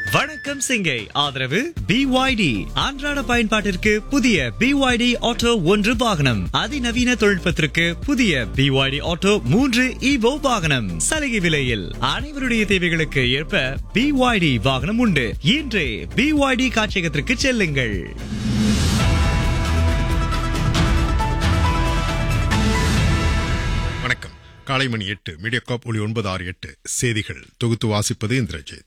வணக்கம் சிங்கை ஆதரவு பிஒய்டி அன்றாட பயன்பாட்டிற்கு புதிய பிஒய்டி ஆட்டோ ஒன்று வாகனம் அதிநவீன தொழில்நுட்பத்திற்கு புதிய பிஒய்டி ஆட்டோ மூன்று இவோ வாகனம் சலுகை விலையில் அனைவருடைய தேவைகளுக்கு ஏற்ப பிஒய்டி வாகனம் உண்டு இன்றே பிஒய்டி காட்சியகத்திற்கு செல்லுங்கள் வணக்கம் காலை மணி எட்டு மீடியாகாப் ஒளி ஒன்பது ஆறு எட்டு செய்திகள் தொகுத்து வாசிப்பது இந்திரஜித்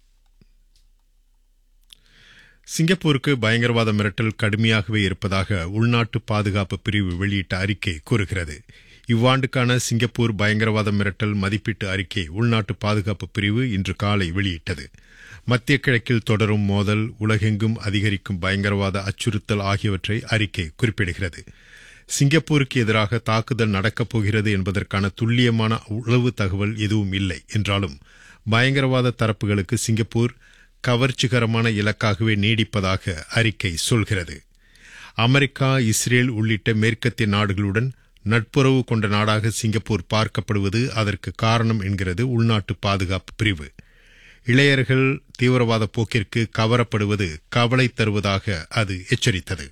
சிங்கப்பூருக்கு பயங்கரவாத மிரட்டல் கடுமையாகவே இருப்பதாக உள்நாட்டு பாதுகாப்பு பிரிவு வெளியிட்ட அறிக்கை கூறுகிறது இவ்வாண்டுக்கான சிங்கப்பூர் பயங்கரவாத மிரட்டல் மதிப்பீட்டு அறிக்கை உள்நாட்டு பாதுகாப்பு பிரிவு இன்று காலை வெளியிட்டது மத்திய கிழக்கில் தொடரும் மோதல் உலகெங்கும் அதிகரிக்கும் பயங்கரவாத அச்சுறுத்தல் ஆகியவற்றை அறிக்கை குறிப்பிடுகிறது சிங்கப்பூருக்கு எதிராக தாக்குதல் நடக்கப் போகிறது என்பதற்கான துல்லியமான உளவு தகவல் எதுவும் இல்லை என்றாலும் பயங்கரவாத தரப்புகளுக்கு சிங்கப்பூர் கவர்ச்சிகரமான இலக்காகவே நீடிப்பதாக அறிக்கை சொல்கிறது அமெரிக்கா இஸ்ரேல் உள்ளிட்ட மேற்கத்திய நாடுகளுடன் நட்புறவு கொண்ட நாடாக சிங்கப்பூர் பார்க்கப்படுவது அதற்கு காரணம் என்கிறது உள்நாட்டு பாதுகாப்பு பிரிவு இளையர்கள் தீவிரவாத போக்கிற்கு கவரப்படுவது கவலை தருவதாக அது எச்சரித்தது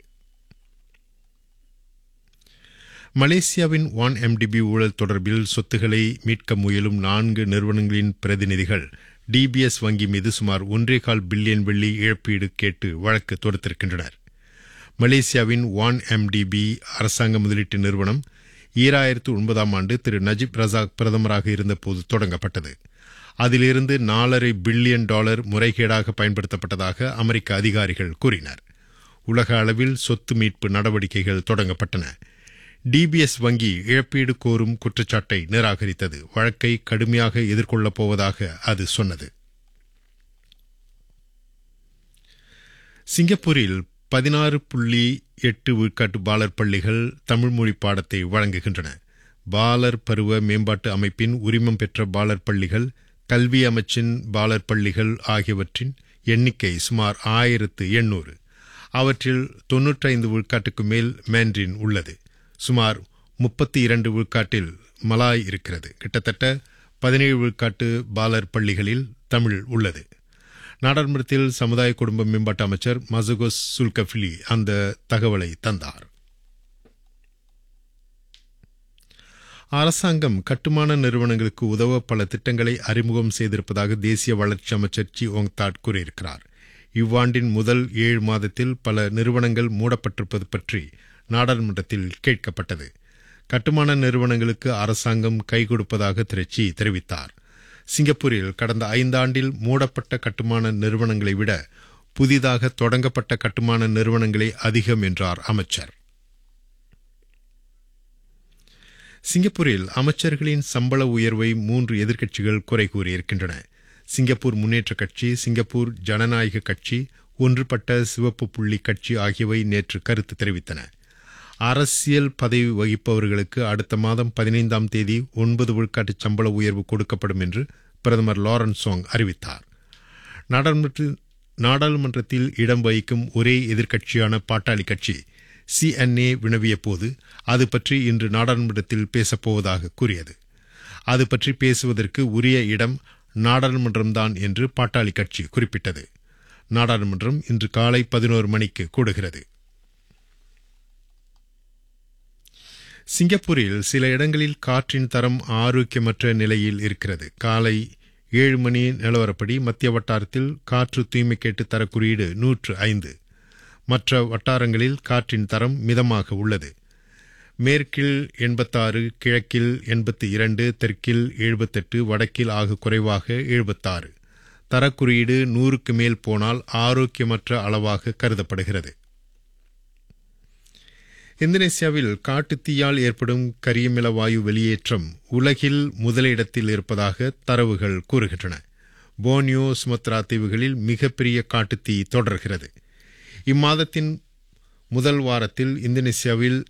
மலேசியாவின் ஒன் எம்டிபி ஊழல் தொடர்பில் சொத்துக்களை மீட்க முயலும் நான்கு நிறுவனங்களின் பிரதிநிதிகள் டிபிஎஸ் வங்கி மீது சுமார் ஒன்றே கால் பில்லியன் வெள்ளி இழப்பீடு கேட்டு வழக்கு தொடுத்திருக்கின்றனர் மலேசியாவின் ஒன் எம்டிபி அரசாங்க முதலீட்டு நிறுவனம் ஈராயிரத்து ஒன்பதாம் ஆண்டு திரு நஜீப் ரசாக் பிரதமராக இருந்தபோது தொடங்கப்பட்டது அதிலிருந்து நாலரை பில்லியன் டாலர் முறைகேடாக பயன்படுத்தப்பட்டதாக அமெரிக்க அதிகாரிகள் கூறினர் உலக அளவில் சொத்து மீட்பு நடவடிக்கைகள் தொடங்கப்பட்டன டிபிஎஸ் வங்கி இழப்பீடு கோரும் குற்றச்சாட்டை நிராகரித்தது வழக்கை கடுமையாக எதிர்கொள்ளப் போவதாக அது சொன்னது சிங்கப்பூரில் பதினாறு புள்ளி எட்டு விழுக்காட்டு பாலர் பள்ளிகள் தமிழ் மொழி பாடத்தை வழங்குகின்றன பாலர் பருவ மேம்பாட்டு அமைப்பின் உரிமம் பெற்ற பாலர் பள்ளிகள் கல்வி அமைச்சின் பாலர் பள்ளிகள் ஆகியவற்றின் எண்ணிக்கை சுமார் ஆயிரத்து எண்ணூறு அவற்றில் தொன்னூற்றைந்து விழுக்காட்டுக்கு மேல் மேண்ட்ரின் உள்ளது சுமார் முப்பத்தி இரண்டு விழுக்காட்டில் மலாய் இருக்கிறது கிட்டத்தட்ட பதினேழு விழுக்காட்டு பாலர் பள்ளிகளில் தமிழ் உள்ளது நாடாளுமன்றத்தில் சமுதாய குடும்ப மேம்பாட்டு அமைச்சர் மசகோஸ் சுல்கஃபிலி அந்த தகவலை தந்தார் அரசாங்கம் கட்டுமான நிறுவனங்களுக்கு உதவ பல திட்டங்களை அறிமுகம் செய்திருப்பதாக தேசிய வளர்ச்சி அமைச்சர் சி ஓங்தாட் கூறியிருக்கிறார் இவ்வாண்டின் முதல் ஏழு மாதத்தில் பல நிறுவனங்கள் மூடப்பட்டிருப்பது பற்றி நாடாளுமன்றத்தில் கேட்கப்பட்டது கட்டுமான நிறுவனங்களுக்கு அரசாங்கம் கை கொடுப்பதாக திரு சி தெரிவித்தார் சிங்கப்பூரில் கடந்த ஐந்தாண்டில் மூடப்பட்ட கட்டுமான நிறுவனங்களை விட புதிதாக தொடங்கப்பட்ட கட்டுமான நிறுவனங்களே அதிகம் என்றார் அமைச்சர் சிங்கப்பூரில் அமைச்சர்களின் சம்பள உயர்வை மூன்று எதிர்க்கட்சிகள் குறை கூறியிருக்கின்றன சிங்கப்பூர் முன்னேற்ற கட்சி சிங்கப்பூர் ஜனநாயக கட்சி ஒன்றுபட்ட சிவப்பு புள்ளி கட்சி ஆகியவை நேற்று கருத்து தெரிவித்தன அரசியல் பதவி வகிப்பவர்களுக்கு அடுத்த மாதம் பதினைந்தாம் தேதி ஒன்பது விழுக்காட்டு சம்பள உயர்வு கொடுக்கப்படும் என்று பிரதமர் லாரன்ஸ் சோங் அறிவித்தார் நாடாளுமன்றத்தில் இடம் வகிக்கும் ஒரே எதிர்க்கட்சியான பாட்டாளி கட்சி சிஎன்ஏ வினவிய போது அது பற்றி இன்று நாடாளுமன்றத்தில் பேசப்போவதாக கூறியது அது பற்றி பேசுவதற்கு உரிய இடம் நாடாளுமன்றம்தான் என்று பாட்டாளி கட்சி குறிப்பிட்டது நாடாளுமன்றம் இன்று காலை பதினோரு மணிக்கு கூடுகிறது சிங்கப்பூரில் சில இடங்களில் காற்றின் தரம் ஆரோக்கியமற்ற நிலையில் இருக்கிறது காலை ஏழு மணி நிலவரப்படி மத்திய வட்டாரத்தில் காற்று தூய்மை கேட்டு தர குறியீடு நூற்று ஐந்து மற்ற வட்டாரங்களில் காற்றின் தரம் மிதமாக உள்ளது மேற்கில் எண்பத்தாறு கிழக்கில் எண்பத்தி இரண்டு தெற்கில் எழுபத்தெட்டு வடக்கில் ஆக குறைவாக எழுபத்தாறு தரக்குறியீடு நூறுக்கு மேல் போனால் ஆரோக்கியமற்ற அளவாக கருதப்படுகிறது இந்தோனேசியாவில் காட்டுத்தீயால் ஏற்படும் கரியமில வாயு வெளியேற்றம் உலகில் முதலிடத்தில் இருப்பதாக தரவுகள் கூறுகின்றன போனியோ சுமத்ரா தீவுகளில் மிகப்பெரிய காட்டுத்தீ தொடர்கிறது இம்மாதத்தின் முதல் வாரத்தில் இந்தோனேசியாவில்